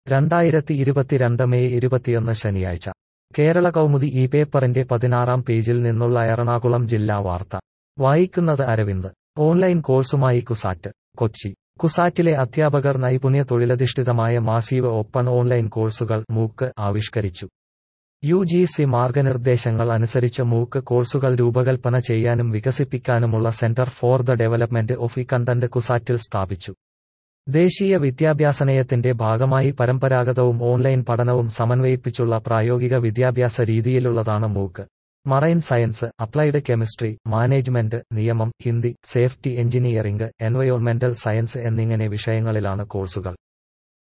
രണ്ടായിരത്തി ഇരുപത്തിരണ്ട് മെയ് ഇരുപത്തിയൊന്ന് ശനിയാഴ്ച കേരള കൗമുദി ഈ പേപ്പറിന്റെ പതിനാറാം പേജിൽ നിന്നുള്ള എറണാകുളം ജില്ലാ വാർത്ത വായിക്കുന്നത് അരവിന്ദ് ഓൺലൈൻ കോഴ്സുമായി കുസാറ്റ് കൊച്ചി കുസാറ്റിലെ അധ്യാപകർ നൈപുണ്യ തൊഴിലധിഷ്ഠിതമായ മാസീവ് ഓപ്പൺ ഓൺലൈൻ കോഴ്സുകൾ മൂക്ക് ആവിഷ്കരിച്ചു യു ജി സി മാർഗനിർദ്ദേശങ്ങൾ അനുസരിച്ച് മൂക്ക് കോഴ്സുകൾ രൂപകൽപ്പന ചെയ്യാനും വികസിപ്പിക്കാനുമുള്ള centre for the development of e content കുസാറ്റിൽ സ്ഥാപിച്ചു ദേശീയ വിദ്യാഭ്യാസ നയത്തിന്റെ ഭാഗമായി പരമ്പരാഗതവും ഓൺലൈൻ പഠനവും സമന്വയിപ്പിച്ചുള്ള പ്രായോഗിക വിദ്യാഭ്യാസ രീതിയിലുള്ളതാണ് MOOC marine science applied chemistry management നിയമം ഹിന്ദി സേഫ്റ്റി എഞ്ചിനീയറിംഗ് എൻവയോൺമെന്റൽ സയൻസ് എന്നിങ്ങനെ വിഷയങ്ങളിലാണ് കോഴ്സുകൾ